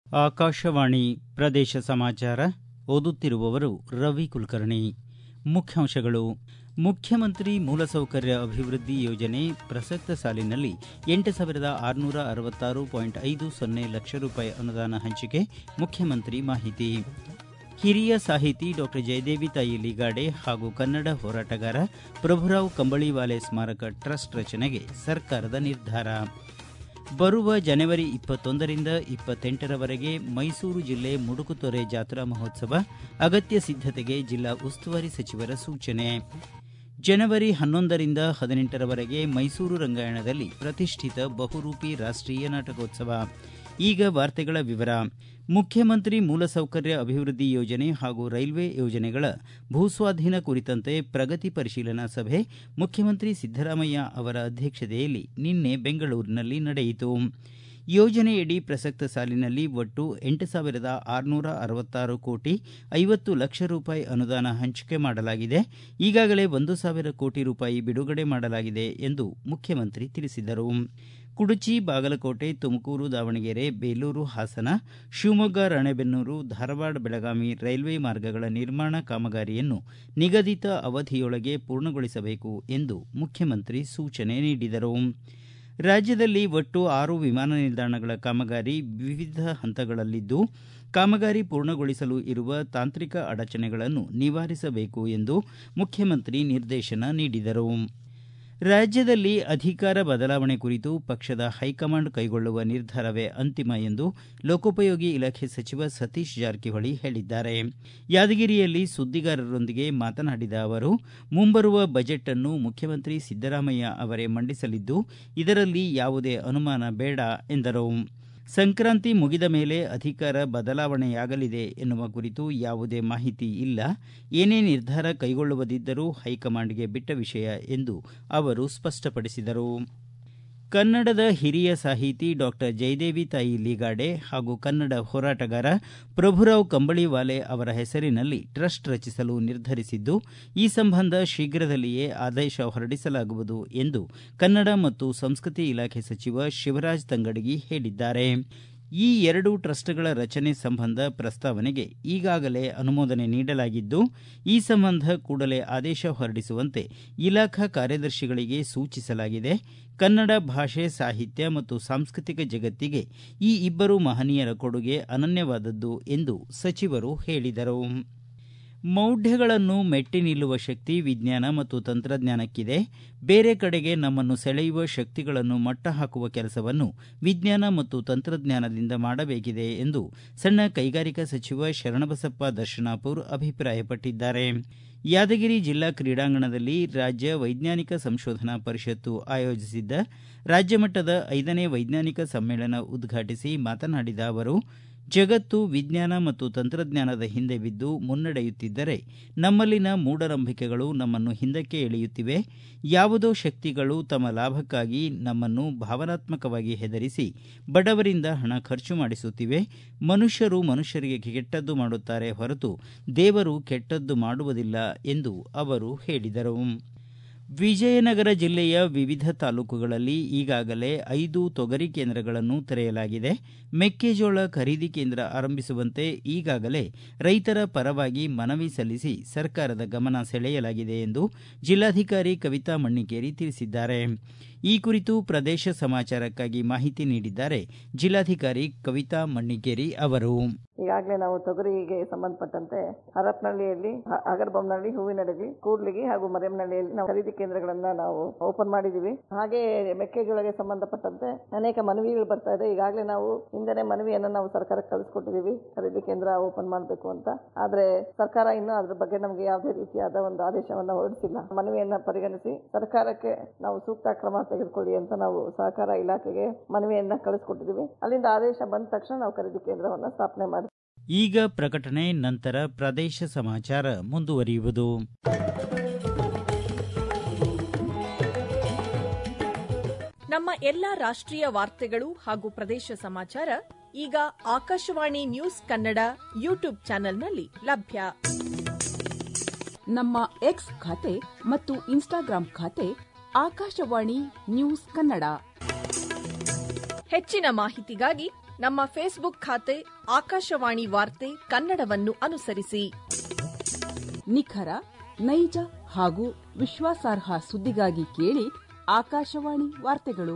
ಆಕಾಶವಾಣಿ ಪ್ರದೇಶ ಸಮಾಚಾರ ಓದುತ್ತಿರುವವರು ರವಿ ಕುಲಕರ್ಣಿ ಮುಖ್ಯಾಂಶಗಳು ಮುಖ್ಯಮಂತ್ರಿ ಮೂಲಸೌಕರ್ಯ ಅಭಿವೃದ್ಧಿ ಯೋಜನೆ ಪ್ರಸಕ್ತ ಸಾಲಿನಲ್ಲಿ ಎಂಟು ಸಾವಿರದ ಆರುನೂರ ಅರವತ್ತಾರು ಪಾಯಿಂಟ್ ಐದು ಸೊನ್ನೆ ಲಕ್ಷ ರೂಪಾಯಿ ಅನುದಾನ ಹಂಚಿಕೆ ಮುಖ್ಯಮಂತ್ರಿ ಮಾಹಿತಿ ಹಿರಿಯ ಸಾಹಿತಿ ಡಾಕ್ಟರ್ ಜಯದೇವಿ ತಾಯಿ ಲಿಗಾಡೆ ಹಾಗೂ ಕನ್ನಡ ಹೋರಾಟಗಾರ ಪ್ರಭುರಾವ್ ಕಂಬಳಿವಾಲೆ ಸ್ಮಾರಕ ಟ್ರಸ್ಟ್ ರಚನೆಗೆ ಸರ್ಕಾರದ ನಿರ್ಧಾರ ಬರುವ ಜನವರಿ ಇಪ್ಪತ್ತೊಂದರಿಂದ ಇಪ್ಪತ್ತೆಂಟರವರೆಗೆ ಮೈಸೂರು ಜಿಲ್ಲೆ ಮುಡುಕುತೊರೆ ಜಾತ್ರಾ ಮಹೋತ್ಸವ ಅಗತ್ಯ ಸಿದ್ದತೆಗೆ ಜಿಲ್ಲಾ ಉಸ್ತುವಾರಿ ಸಚಿವರ ಸೂಚನೆ ಜನವರಿ ಹನ್ನೊಂದರಿಂದ ಹದಿನೆಂಟರವರೆಗೆ ಮೈಸೂರು ರಂಗಾಯಣದಲ್ಲಿ ಪ್ರತಿಷ್ಠಿತ ಬಹುರೂಪಿ ರಾಷ್ಟೀಯ ನಾಟಕೋತ್ಸವ ಈಗ ವಾರ್ತೆಗಳ ವಿವರ ಮುಖ್ಯಮಂತ್ರಿ ಮೂಲಸೌಕರ್ಯ ಅಭಿವೃದ್ಧಿ ಯೋಜನೆ ಹಾಗೂ ರೈಲ್ವೆ ಯೋಜನೆಗಳ ಭೂಸ್ವಾಧೀನ ಕುರಿತಂತೆ ಪ್ರಗತಿ ಪರಿಶೀಲನಾ ಸಭೆ ಮುಖ್ಯಮಂತ್ರಿ ಸಿದ್ದರಾಮಯ್ಯ ಅವರ ಅಧ್ಯಕ್ಷತೆಯಲ್ಲಿ ನಿನ್ನೆ ಬೆಂಗಳೂರಿನಲ್ಲಿ ನಡೆಯಿತು ಯೋಜನೆಯಡಿ ಪ್ರಸಕ್ತ ಸಾಲಿನಲ್ಲಿ ಒಟ್ಟು ಎಂಟು ಸಾವಿರದ ಆರುನೂರ ಅರವತ್ತಾರು ಕೋಟಿ ಐವತ್ತು ಲಕ್ಷ ರೂಪಾಯಿ ಅನುದಾನ ಹಂಚಿಕೆ ಮಾಡಲಾಗಿದೆ ಈಗಾಗಲೇ ಒಂದು ಸಾವಿರ ಕೋಟಿ ರೂಪಾಯಿ ಬಿಡುಗಡೆ ಮಾಡಲಾಗಿದೆ ಎಂದು ಮುಖ್ಯಮಂತ್ರಿ ತಿಳಿಸಿದರು ಕುಡುಚಿ ಬಾಗಲಕೋಟೆ ತುಮಕೂರು ದಾವಣಗೆರೆ ಬೇಲೂರು ಹಾಸನ ಶಿವಮೊಗ್ಗ ರಾಣೆಬೆನ್ನೂರು ಧಾರವಾಡ ಬೆಳಗಾವಿ ರೈಲ್ವೆ ಮಾರ್ಗಗಳ ನಿರ್ಮಾಣ ಕಾಮಗಾರಿಯನ್ನು ನಿಗದಿತ ಅವಧಿಯೊಳಗೆ ಪೂರ್ಣಗೊಳಿಸಬೇಕು ಎಂದು ಮುಖ್ಯಮಂತ್ರಿ ಸೂಚನೆ ನೀಡಿದರು ರಾಜ್ಯದಲ್ಲಿ ಒಟ್ಟು ಆರು ವಿಮಾನ ನಿಲ್ದಾಣಗಳ ಕಾಮಗಾರಿ ವಿವಿಧ ಹಂತಗಳಲ್ಲಿದ್ದು ಕಾಮಗಾರಿ ಪೂರ್ಣಗೊಳಿಸಲು ಇರುವ ತಾಂತ್ರಿಕ ಅಡಚಣೆಗಳನ್ನು ನಿವಾರಿಸಬೇಕು ಎಂದು ಮುಖ್ಯಮಂತ್ರಿ ನಿರ್ದೇಶನ ನೀಡಿದರು ರಾಜ್ಯದಲ್ಲಿ ಅಧಿಕಾರ ಬದಲಾವಣೆ ಕುರಿತು ಪಕ್ಷದ ಹೈಕಮಾಂಡ್ ಕೈಗೊಳ್ಳುವ ನಿರ್ಧಾರವೇ ಅಂತಿಮ ಎಂದು ಲೋಕೋಪಯೋಗಿ ಇಲಾಖೆ ಸಚಿವ ಸತೀಶ್ ಜಾರಕಿಹೊಳಿ ಹೇಳಿದ್ದಾರೆ ಯಾದಗಿರಿಯಲ್ಲಿ ಸುದ್ದಿಗಾರರೊಂದಿಗೆ ಮಾತನಾಡಿದ ಅವರು ಮುಂಬರುವ ಬಜೆಟ್ ಅನ್ನು ಮುಖ್ಯಮಂತ್ರಿ ಸಿದ್ದರಾಮಯ್ಯ ಅವರೇ ಮಂಡಿಸಲಿದ್ದು ಇದರಲ್ಲಿ ಯಾವುದೇ ಅನುಮಾನ ಬೇಡ ಎಂದರು ಸಂಕ್ರಾಂತಿ ಮುಗಿದ ಮೇಲೆ ಅಧಿಕಾರ ಬದಲಾವಣೆಯಾಗಲಿದೆ ಎನ್ನುವ ಕುರಿತು ಯಾವುದೇ ಮಾಹಿತಿ ಇಲ್ಲ ಏನೇ ನಿರ್ಧಾರ ಕೈಗೊಳ್ಳುವುದಿದ್ದರೂ ಹೈಕಮಾಂಡ್ಗೆ ಬಿಟ್ಟ ವಿಷಯ ಎಂದು ಅವರು ಸ್ಪಷ್ಟಪಡಿಸಿದರು ಕನ್ನಡದ ಹಿರಿಯ ಸಾಹಿತಿ ಡಾಕ್ಟರ್ ಜಯದೇವಿ ತಾಯಿ ಲಿಗಾಡೆ ಹಾಗೂ ಕನ್ನಡ ಹೋರಾಟಗಾರ ಪ್ರಭುರಾವ್ ಕಂಬಳಿವಾಲೆ ಅವರ ಹೆಸರಿನಲ್ಲಿ ಟ್ರಸ್ಟ್ ರಚಿಸಲು ನಿರ್ಧರಿಸಿದ್ದು ಈ ಸಂಬಂಧ ಶೀಘ್ರದಲ್ಲಿಯೇ ಆದೇಶ ಹೊರಡಿಸಲಾಗುವುದು ಎಂದು ಕನ್ನಡ ಮತ್ತು ಸಂಸ್ಕೃತಿ ಇಲಾಖೆ ಸಚಿವ ಶಿವರಾಜ ತಂಗಡಗಿ ಹೇಳಿದ್ದಾರೆ ಈ ಎರಡು ಟ್ರಸ್ಟ್ಗಳ ರಚನೆ ಸಂಬಂಧ ಪ್ರಸ್ತಾವನೆಗೆ ಈಗಾಗಲೇ ಅನುಮೋದನೆ ನೀಡಲಾಗಿದ್ದು ಈ ಸಂಬಂಧ ಕೂಡಲೇ ಆದೇಶ ಹೊರಡಿಸುವಂತೆ ಇಲಾಖಾ ಕಾರ್ಯದರ್ಶಿಗಳಿಗೆ ಸೂಚಿಸಲಾಗಿದೆ ಕನ್ನಡ ಭಾಷೆ ಸಾಹಿತ್ಯ ಮತ್ತು ಸಾಂಸ್ಕೃತಿಕ ಜಗತ್ತಿಗೆ ಈ ಇಬ್ಬರು ಮಹನೀಯರ ಕೊಡುಗೆ ಅನನ್ಯವಾದದ್ದು ಎಂದು ಸಚಿವರು ಹೇಳಿದರು ಮೌಢ್ಯಗಳನ್ನು ಮೆಟ್ಟಿ ನಿಲ್ಲುವ ಶಕ್ತಿ ವಿಜ್ಞಾನ ಮತ್ತು ತಂತ್ರಜ್ಞಾನಕ್ಕಿದೆ ಬೇರೆ ಕಡೆಗೆ ನಮ್ಮನ್ನು ಸೆಳೆಯುವ ಶಕ್ತಿಗಳನ್ನು ಮಟ್ಟ ಹಾಕುವ ಕೆಲಸವನ್ನು ವಿಜ್ಞಾನ ಮತ್ತು ತಂತ್ರಜ್ಞಾನದಿಂದ ಮಾಡಬೇಕಿದೆ ಎಂದು ಸಣ್ಣ ಕೈಗಾರಿಕಾ ಸಚಿವ ಶರಣಬಸಪ್ಪ ದರ್ಶನಾಪುರ್ ಅಭಿಪ್ರಾಯಪಟ್ಟಿದ್ದಾರೆ ಯಾದಗಿರಿ ಜಿಲ್ಲಾ ಕ್ರೀಡಾಂಗಣದಲ್ಲಿ ರಾಜ್ಯ ವೈಜ್ಞಾನಿಕ ಸಂಶೋಧನಾ ಪರಿಷತ್ತು ಆಯೋಜಿಸಿದ್ದ ರಾಜ್ಯಮಟ್ಟದ ಐದನೇ ವೈಜ್ಞಾನಿಕ ಸಮ್ಮೇಳನ ಉದ್ಘಾಟಿಸಿ ಮಾತನಾಡಿದ ಅವರು ಜಗತ್ತು ವಿಜ್ಞಾನ ಮತ್ತು ತಂತ್ರಜ್ಞಾನದ ಹಿಂದೆ ಬಿದ್ದು ಮುನ್ನಡೆಯುತ್ತಿದ್ದರೆ ನಮ್ಮಲ್ಲಿನ ಮೂಢನಂಬಿಕೆಗಳು ನಮ್ಮನ್ನು ಹಿಂದಕ್ಕೆ ಎಳೆಯುತ್ತಿವೆ ಯಾವುದೋ ಶಕ್ತಿಗಳು ತಮ್ಮ ಲಾಭಕ್ಕಾಗಿ ನಮ್ಮನ್ನು ಭಾವನಾತ್ಮಕವಾಗಿ ಹೆದರಿಸಿ ಬಡವರಿಂದ ಹಣ ಖರ್ಚು ಮಾಡಿಸುತ್ತಿವೆ ಮನುಷ್ಯರು ಮನುಷ್ಯರಿಗೆ ಕೆಟ್ಟದ್ದು ಮಾಡುತ್ತಾರೆ ಹೊರತು ದೇವರು ಕೆಟ್ಟದ್ದು ಮಾಡುವುದಿಲ್ಲ ಎಂದು ಅವರು ಹೇಳಿದರು ವಿಜಯನಗರ ಜಿಲ್ಲೆಯ ವಿವಿಧ ತಾಲೂಕುಗಳಲ್ಲಿ ಈಗಾಗಲೇ ಐದು ತೊಗರಿ ಕೇಂದ್ರಗಳನ್ನು ತೆರೆಯಲಾಗಿದೆ ಮೆಕ್ಕೆಜೋಳ ಖರೀದಿ ಕೇಂದ್ರ ಆರಂಭಿಸುವಂತೆ ಈಗಾಗಲೇ ರೈತರ ಪರವಾಗಿ ಮನವಿ ಸಲ್ಲಿಸಿ ಸರ್ಕಾರದ ಗಮನ ಸೆಳೆಯಲಾಗಿದೆ ಎಂದು ಜಿಲ್ಲಾಧಿಕಾರಿ ಕವಿತಾ ಮಣ್ಣಿಕೇರಿ ತಿಳಿಸಿದ್ದಾರೆ ಈ ಕುರಿತು ಪ್ರದೇಶ ಸಮಾಚಾರಕ್ಕಾಗಿ ಮಾಹಿತಿ ನೀಡಿದ್ದಾರೆ ಜಿಲ್ಲಾಧಿಕಾರಿ ಕವಿತಾ ಮಣ್ಣಿಕೇರಿ ಅವರು ಈಗಾಗಲೇ ನಾವು ತೊಗರಿಗೆ ಸಂಬಂಧಪಟ್ಟಂತೆ ಹರಪನಹಳ್ಳಿಯಲ್ಲಿ ಅಗರಬೊಮ್ಮನಹಳ್ಳಿ ಹೂವಿನಡಗಿ ಕೂಡ್ಲಿಗಿ ಹಾಗೂ ಮರೆಮನಹಳ್ಳಿಯಲ್ಲಿ ನಾವು ಖರೀದಿ ಕೇಂದ್ರಗಳನ್ನ ನಾವು ಓಪನ್ ಮಾಡಿದೀವಿ ಹಾಗೆ ಮೆಕ್ಕೆಜೋಳಗೆ ಸಂಬಂಧಪಟ್ಟಂತೆ ಅನೇಕ ಮನವಿಗಳು ಬರ್ತಾ ಇದೆ ಈಗಾಗಲೇ ನಾವು ಹಿಂದೆನೆ ಮನವಿಯನ್ನು ನಾವು ಸರ್ಕಾರಕ್ಕೆ ಕಳಿಸ್ಕೊಟ್ಟಿದ್ದೀವಿ ಖರೀದಿ ಕೇಂದ್ರ ಓಪನ್ ಮಾಡಬೇಕು ಅಂತ ಆದ್ರೆ ಸರ್ಕಾರ ಇನ್ನೂ ಅದ್ರ ಬಗ್ಗೆ ನಮಗೆ ಯಾವುದೇ ರೀತಿಯಾದ ಒಂದು ಆದೇಶವನ್ನ ಹೊರಡಿಸಿಲ್ಲ ಮನವಿಯನ್ನ ಪರಿಗಣಿಸಿ ಸರ್ಕಾರಕ್ಕೆ ನಾವು ಸೂಕ್ತ ಕ್ರಮ ತೆಗೆದುಕೊಳ್ಳಿ ಅಂತ ನಾವು ಸಹಕಾರ ಇಲಾಖೆಗೆ ಮನವಿಯನ್ನ ಕಳಿಸ್ಕೊಟ್ಟಿದ್ದೀವಿ ಅಲ್ಲಿಂದ ಆದೇಶ ಬಂದ ತಕ್ಷಣ ನಾವು ಖರೀದಿ ಕೇಂದ್ರವನ್ನ ಸ್ಥಾಪನೆ ಮಾಡ್ತೀವಿ ಈಗ ಪ್ರಕಟಣೆ ನಂತರ ಪ್ರದೇಶ ಸಮಾಚಾರ ಮುಂದುವರಿಯುವುದು ನಮ್ಮ ಎಲ್ಲ ರಾಷ್ಟ್ರೀಯ ವಾರ್ತೆಗಳು ಹಾಗೂ ಪ್ರದೇಶ ಸಮಾಚಾರ ಈಗ ಆಕಾಶವಾಣಿ ನ್ಯೂಸ್ ಕನ್ನಡ ಯೂಟ್ಯೂಬ್ ಚಾನೆಲ್ನಲ್ಲಿ ಲಭ್ಯ ನಮ್ಮ ಎಕ್ಸ್ ಖಾತೆ ಮತ್ತು ಇನ್ಸ್ಟಾಗ್ರಾಂ ಖಾತೆ ಆಕಾಶವಾಣಿ ನ್ಯೂಸ್ ಕನ್ನಡ ಹೆಚ್ಚಿನ ಮಾಹಿತಿಗಾಗಿ ನಮ್ಮ ಫೇಸ್ಬುಕ್ ಖಾತೆ ಆಕಾಶವಾಣಿ ವಾರ್ತೆ ಕನ್ನಡವನ್ನು ಅನುಸರಿಸಿ ನಿಖರ ನೈಜ ಹಾಗೂ ವಿಶ್ವಾಸಾರ್ಹ ಸುದ್ದಿಗಾಗಿ ಕೇಳಿ ಆಕಾಶವಾಣಿ ವಾರ್ತೆಗಳು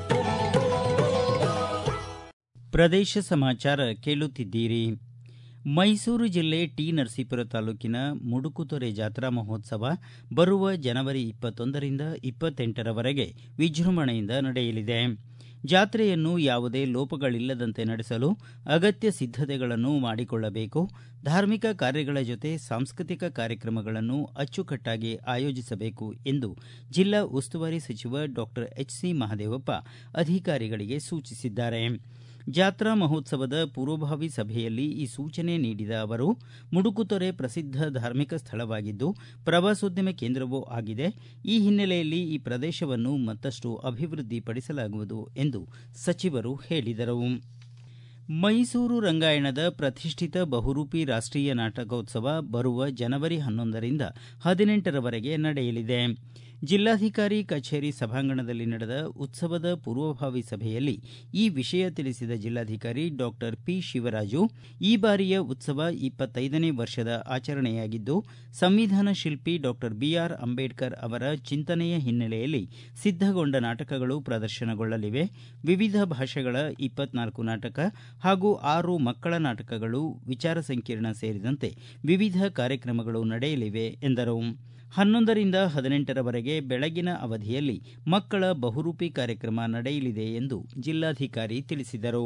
ಪ್ರದೇಶ ಸಮಾಚಾರ ಕೇಳುತ್ತಿದ್ದೀರಿ ಮೈಸೂರು ಜಿಲ್ಲೆ ಟಿ ನರಸೀಪುರ ತಾಲೂಕಿನ ಮುಡುಕುತೊರೆ ಜಾತ್ರಾ ಮಹೋತ್ಸವ ಬರುವ ಜನವರಿ ಇಪ್ಪತ್ತೊಂದರಿಂದ ಇಪ್ಪತ್ತೆಂಟರವರೆಗೆ ವಿಜೃಂಭಣೆಯಿಂದ ನಡೆಯಲಿದೆ ಜಾತ್ರೆಯನ್ನು ಯಾವುದೇ ಲೋಪಗಳಿಲ್ಲದಂತೆ ನಡೆಸಲು ಅಗತ್ಯ ಸಿದ್ಧತೆಗಳನ್ನು ಮಾಡಿಕೊಳ್ಳಬೇಕು ಧಾರ್ಮಿಕ ಕಾರ್ಯಗಳ ಜೊತೆ ಸಾಂಸ್ಕೃತಿಕ ಕಾರ್ಯಕ್ರಮಗಳನ್ನು ಅಚ್ಚುಕಟ್ಟಾಗಿ ಆಯೋಜಿಸಬೇಕು ಎಂದು ಜಿಲ್ಲಾ ಉಸ್ತುವಾರಿ ಸಚಿವ ಡಾಕ್ಟರ್ ಎಚ್ ಸಿ ಮಹದೇವಪ್ಪ ಅಧಿಕಾರಿಗಳಿಗೆ ಸೂಚಿಸಿದ್ದಾರೆ ಜಾತ್ರಾ ಮಹೋತ್ಸವದ ಪೂರ್ವಭಾವಿ ಸಭೆಯಲ್ಲಿ ಈ ಸೂಚನೆ ನೀಡಿದ ಅವರು ಮುಡುಕುತೊರೆ ಪ್ರಸಿದ್ಧ ಧಾರ್ಮಿಕ ಸ್ಥಳವಾಗಿದ್ದು ಪ್ರವಾಸೋದ್ಯಮ ಕೇಂದ್ರವೂ ಆಗಿದೆ ಈ ಹಿನ್ನೆಲೆಯಲ್ಲಿ ಈ ಪ್ರದೇಶವನ್ನು ಮತ್ತಷ್ಟು ಅಭಿವೃದ್ಧಿಪಡಿಸಲಾಗುವುದು ಎಂದು ಸಚಿವರು ಹೇಳಿದರು ಮೈಸೂರು ರಂಗಾಯಣದ ಪ್ರತಿಷ್ಠಿತ ಬಹುರೂಪಿ ರಾಷ್ಟೀಯ ನಾಟಕೋತ್ಸವ ಬರುವ ಜನವರಿ ಹನ್ನೊಂದರಿಂದ ಹದಿನೆಂಟರವರೆಗೆ ನಡೆಯಲಿದೆ ಜಿಲ್ಲಾಧಿಕಾರಿ ಕಚೇರಿ ಸಭಾಂಗಣದಲ್ಲಿ ನಡೆದ ಉತ್ಸವದ ಪೂರ್ವಭಾವಿ ಸಭೆಯಲ್ಲಿ ಈ ವಿಷಯ ತಿಳಿಸಿದ ಜಿಲ್ಲಾಧಿಕಾರಿ ಡಾಕ್ಟರ್ ಪಿ ಶಿವರಾಜು ಈ ಬಾರಿಯ ಉತ್ಸವ ಇಪ್ಪತ್ತೈದನೇ ವರ್ಷದ ಆಚರಣೆಯಾಗಿದ್ದು ಸಂವಿಧಾನ ಶಿಲ್ಪಿ ಡಾಕ್ಟರ್ ಬಿಆರ್ ಅಂಬೇಡ್ಕರ್ ಅವರ ಚಿಂತನೆಯ ಹಿನ್ನೆಲೆಯಲ್ಲಿ ಸಿದ್ದಗೊಂಡ ನಾಟಕಗಳು ಪ್ರದರ್ಶನಗೊಳ್ಳಲಿವೆ ವಿವಿಧ ಭಾಷೆಗಳ ಇಪ್ಪತ್ನಾಲ್ಕು ನಾಟಕ ಹಾಗೂ ಆರು ಮಕ್ಕಳ ನಾಟಕಗಳು ವಿಚಾರ ಸಂಕಿರಣ ಸೇರಿದಂತೆ ವಿವಿಧ ಕಾರ್ಯಕ್ರಮಗಳು ನಡೆಯಲಿವೆ ಎಂದರು ಹನ್ನೊಂದರಿಂದ ಹದಿನೆಂಟರವರೆಗೆ ಬೆಳಗಿನ ಅವಧಿಯಲ್ಲಿ ಮಕ್ಕಳ ಬಹುರೂಪಿ ಕಾರ್ಯಕ್ರಮ ನಡೆಯಲಿದೆ ಎಂದು ಜಿಲ್ಲಾಧಿಕಾರಿ ತಿಳಿಸಿದರು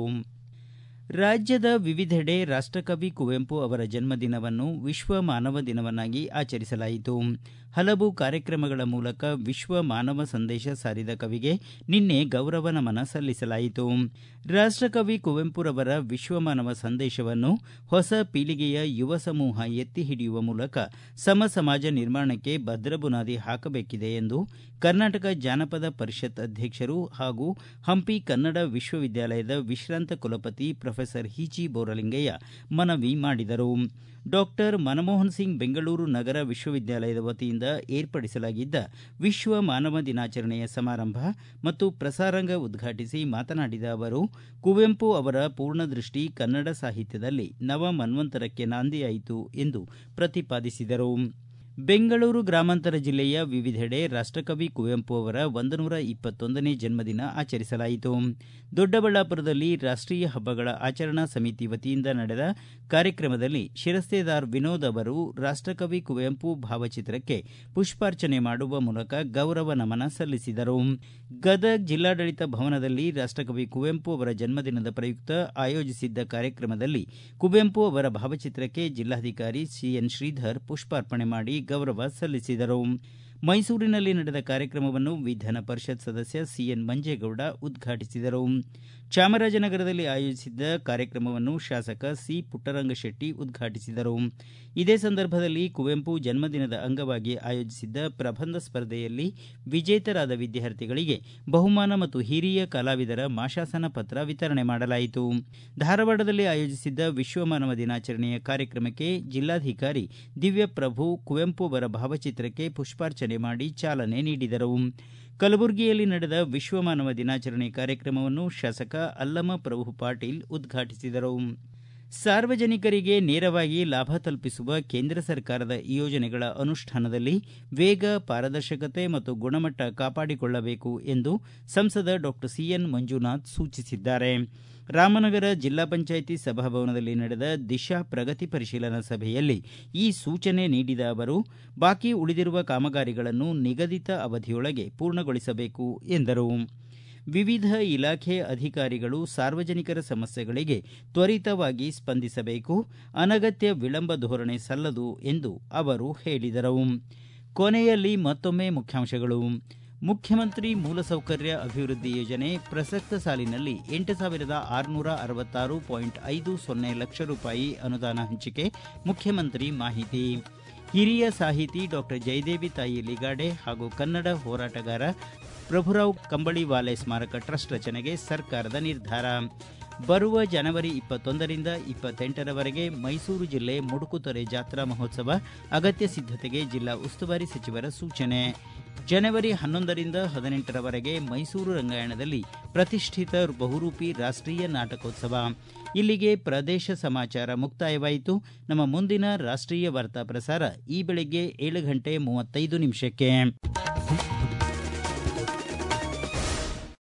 ರಾಜ್ಯದ ವಿವಿಧೆಡೆ ರಾಷ್ಟಕವಿ ಕುವೆಂಪು ಅವರ ಜನ್ಮದಿನವನ್ನು ವಿಶ್ವ ಮಾನವ ದಿನವನ್ನಾಗಿ ಆಚರಿಸಲಾಯಿತು ಹಲವು ಕಾರ್ಯಕ್ರಮಗಳ ಮೂಲಕ ವಿಶ್ವ ಮಾನವ ಸಂದೇಶ ಸಾರಿದ ಕವಿಗೆ ನಿನ್ನೆ ಗೌರವ ನಮನ ಸಲ್ಲಿಸಲಾಯಿತು ರಾಷ್ಟಕವಿ ಕುವೆಂಪುರವರ ವಿಶ್ವ ಮಾನವ ಸಂದೇಶವನ್ನು ಹೊಸ ಪೀಳಿಗೆಯ ಯುವ ಸಮೂಹ ಎತ್ತಿ ಹಿಡಿಯುವ ಮೂಲಕ ಸಮ ಸಮಾಜ ನಿರ್ಮಾಣಕ್ಕೆ ಭದ್ರ ಬುನಾದಿ ಹಾಕಬೇಕಿದೆ ಎಂದು ಕರ್ನಾಟಕ ಜಾನಪದ ಪರಿಷತ್ ಅಧ್ಯಕ್ಷರು ಹಾಗೂ ಹಂಪಿ ಕನ್ನಡ ವಿಶ್ವವಿದ್ಯಾಲಯದ ವಿಶ್ರಾಂತ ಕುಲಪತಿ ಪ್ರೊಫೆಸರ್ ಹಿಚಿ ಬೋರಲಿಂಗಯ್ಯ ಮನವಿ ಮಾಡಿದರು ಡಾಕ್ಟರ್ ಮನಮೋಹನ್ ಸಿಂಗ್ ಬೆಂಗಳೂರು ನಗರ ವಿಶ್ವವಿದ್ಯಾಲಯದ ವತಿಯಿಂದ ಏರ್ಪಡಿಸಲಾಗಿದ್ದ ವಿಶ್ವ ಮಾನವ ದಿನಾಚರಣೆಯ ಸಮಾರಂಭ ಮತ್ತು ಪ್ರಸಾರಾಂಗ ಉದ್ಘಾಟಿಸಿ ಮಾತನಾಡಿದ ಅವರು ಕುವೆಂಪು ಅವರ ಪೂರ್ಣದೃಷ್ಟಿ ಕನ್ನಡ ಸಾಹಿತ್ಯದಲ್ಲಿ ನವ ಮನ್ವಂತರಕ್ಕೆ ನಾಂದಿಯಾಯಿತು ಎಂದು ಪ್ರತಿಪಾದಿಸಿದರು ಬೆಂಗಳೂರು ಗ್ರಾಮಾಂತರ ಜಿಲ್ಲೆಯ ವಿವಿಧೆಡೆ ರಾಷ್ಟಕವಿ ಕುವೆಂಪು ಅವರ ಒಂದನೂರ ಇಪ್ಪತ್ತೊಂದನೇ ಜನ್ಮದಿನ ಆಚರಿಸಲಾಯಿತು ದೊಡ್ಡಬಳ್ಳಾಪುರದಲ್ಲಿ ರಾಷ್ಟೀಯ ಹಬ್ಬಗಳ ಆಚರಣಾ ಸಮಿತಿ ವತಿಯಿಂದ ನಡೆದ ಕಾರ್ಯಕ್ರಮದಲ್ಲಿ ಶಿರಸ್ತೇದಾರ್ ವಿನೋದ್ ಅವರು ರಾಷ್ಟಕವಿ ಕುವೆಂಪು ಭಾವಚಿತ್ರಕ್ಕೆ ಪುಷ್ಪಾರ್ಚನೆ ಮಾಡುವ ಮೂಲಕ ಗೌರವ ನಮನ ಸಲ್ಲಿಸಿದರು ಗದಗ ಜಿಲ್ಲಾಡಳಿತ ಭವನದಲ್ಲಿ ರಾಷ್ಟಕವಿ ಕುವೆಂಪು ಅವರ ಜನ್ಮದಿನದ ಪ್ರಯುಕ್ತ ಆಯೋಜಿಸಿದ್ದ ಕಾರ್ಯಕ್ರಮದಲ್ಲಿ ಕುವೆಂಪು ಅವರ ಭಾವಚಿತ್ರಕ್ಕೆ ಜಿಲ್ಲಾಧಿಕಾರಿ ಸಿಎನ್ ಶ್ರೀಧರ್ ಪುಷ್ಪಾರ್ಪಣೆ ಮಾಡಿ ಗೌರವ ಸಲ್ಲಿಸಿದರು ಮೈಸೂರಿನಲ್ಲಿ ನಡೆದ ಕಾರ್ಯಕ್ರಮವನ್ನು ವಿಧಾನ ಪರಿಷತ್ ಸದಸ್ಯ ಸಿಎನ್ ಮಂಜೇಗೌಡ ಉದ್ಘಾಟಿಸಿದರು ಚಾಮರಾಜನಗರದಲ್ಲಿ ಆಯೋಜಿಸಿದ್ದ ಕಾರ್ಯಕ್ರಮವನ್ನು ಶಾಸಕ ಸಿ ಪುಟ್ಟರಂಗಶೆಟ್ಟಿ ಉದ್ಘಾಟಿಸಿದರು ಇದೇ ಸಂದರ್ಭದಲ್ಲಿ ಕುವೆಂಪು ಜನ್ಮದಿನದ ಅಂಗವಾಗಿ ಆಯೋಜಿಸಿದ್ದ ಪ್ರಬಂಧ ಸ್ಪರ್ಧೆಯಲ್ಲಿ ವಿಜೇತರಾದ ವಿದ್ಯಾರ್ಥಿಗಳಿಗೆ ಬಹುಮಾನ ಮತ್ತು ಹಿರಿಯ ಕಲಾವಿದರ ಮಾಶಾಸನ ಪತ್ರ ವಿತರಣೆ ಮಾಡಲಾಯಿತು ಧಾರವಾಡದಲ್ಲಿ ಆಯೋಜಿಸಿದ್ದ ವಿಶ್ವ ಮಾನವ ದಿನಾಚರಣೆಯ ಕಾರ್ಯಕ್ರಮಕ್ಕೆ ಜಿಲ್ಲಾಧಿಕಾರಿ ದಿವ್ಯಪ್ರಭು ಕುವೆಂಪು ಅವರ ಭಾವಚಿತ್ರಕ್ಕೆ ಪುಷ್ಪಾರ್ಚನೆ ಮಾಡಿ ಚಾಲನೆ ನೀಡಿದರು ಕಲಬುರಗಿಯಲ್ಲಿ ನಡೆದ ವಿಶ್ವ ಮಾನವ ದಿನಾಚರಣೆ ಕಾರ್ಯಕ್ರಮವನ್ನು ಶಾಸಕ ಅಲ್ಲಮ ಪ್ರಭು ಪಾಟೀಲ್ ಉದ್ಘಾಟಿಸಿದರು ಸಾರ್ವಜನಿಕರಿಗೆ ನೇರವಾಗಿ ಲಾಭ ತಲುಪಿಸುವ ಕೇಂದ್ರ ಸರ್ಕಾರದ ಯೋಜನೆಗಳ ಅನುಷ್ಠಾನದಲ್ಲಿ ವೇಗ ಪಾರದರ್ಶಕತೆ ಮತ್ತು ಗುಣಮಟ್ಟ ಕಾಪಾಡಿಕೊಳ್ಳಬೇಕು ಎಂದು ಸಂಸದ ಡಾಕ್ಟರ್ ಸಿಎನ್ ಮಂಜುನಾಥ್ ಸೂಚಿಸಿದ್ದಾರೆ ರಾಮನಗರ ಜಿಲ್ಲಾ ಪಂಚಾಯಿತಿ ಸಭಾಭವನದಲ್ಲಿ ನಡೆದ ದಿಶಾ ಪ್ರಗತಿ ಪರಿಶೀಲನಾ ಸಭೆಯಲ್ಲಿ ಈ ಸೂಚನೆ ನೀಡಿದ ಅವರು ಬಾಕಿ ಉಳಿದಿರುವ ಕಾಮಗಾರಿಗಳನ್ನು ನಿಗದಿತ ಅವಧಿಯೊಳಗೆ ಪೂರ್ಣಗೊಳಿಸಬೇಕು ಎಂದರು ವಿವಿಧ ಇಲಾಖೆ ಅಧಿಕಾರಿಗಳು ಸಾರ್ವಜನಿಕರ ಸಮಸ್ಯೆಗಳಿಗೆ ತ್ವರಿತವಾಗಿ ಸ್ಪಂದಿಸಬೇಕು ಅನಗತ್ಯ ವಿಳಂಬ ಧೋರಣೆ ಸಲ್ಲದು ಎಂದು ಅವರು ಹೇಳಿದರು ಕೊನೆಯಲ್ಲಿ ಮತ್ತೊಮ್ಮೆ ಮುಖ್ಯಾಂಶಗಳು ಮುಖ್ಯಮಂತ್ರಿ ಮೂಲಸೌಕರ್ಯ ಅಭಿವೃದ್ಧಿ ಯೋಜನೆ ಪ್ರಸಕ್ತ ಸಾಲಿನಲ್ಲಿ ಎಂಟು ಸಾವಿರದ ಆರುನೂರ ಅರವತ್ತಾರು ಪಾಯಿಂಟ್ ಐದು ಸೊನ್ನೆ ಲಕ್ಷ ರೂಪಾಯಿ ಅನುದಾನ ಹಂಚಿಕೆ ಮುಖ್ಯಮಂತ್ರಿ ಮಾಹಿತಿ ಹಿರಿಯ ಸಾಹಿತಿ ಡಾಕ್ಟರ್ ಜಯದೇವಿ ತಾಯಿ ಲಿಗಾಡೆ ಹಾಗೂ ಕನ್ನಡ ಹೋರಾಟಗಾರ ಪ್ರಭುರಾವ್ ಕಂಬಳಿವಾಲೆ ಸ್ಮಾರಕ ಟ್ರಸ್ಟ್ ರಚನೆಗೆ ಸರ್ಕಾರದ ನಿರ್ಧಾರ ಬರುವ ಜನವರಿ ಇಪ್ಪತ್ತೊಂದರಿಂದ ಇಪ್ಪತ್ತೆಂಟರವರೆಗೆ ಮೈಸೂರು ಜಿಲ್ಲೆ ಮುಡುಕುತೊರೆ ಜಾತ್ರಾ ಮಹೋತ್ಸವ ಅಗತ್ಯ ಸಿದ್ಧತೆಗೆ ಜಿಲ್ಲಾ ಉಸ್ತುವಾರಿ ಸಚಿವರ ಸೂಚನೆ ಜನವರಿ ಹನ್ನೊಂದರಿಂದ ಹದಿನೆಂಟರವರೆಗೆ ಮೈಸೂರು ರಂಗಾಯಣದಲ್ಲಿ ಪ್ರತಿಷ್ಠಿತ ಬಹುರೂಪಿ ರಾಷ್ಟೀಯ ನಾಟಕೋತ್ಸವ ಇಲ್ಲಿಗೆ ಪ್ರದೇಶ ಸಮಾಚಾರ ಮುಕ್ತಾಯವಾಯಿತು ನಮ್ಮ ಮುಂದಿನ ರಾಷ್ಟೀಯ ವಾರ್ತಾ ಪ್ರಸಾರ ಈ ಬೆಳಿಗ್ಗೆ ಏಳು ಗಂಟೆ ಮೂವತ್ತೈದು ನಿಮಿಷಕ್ಕೆ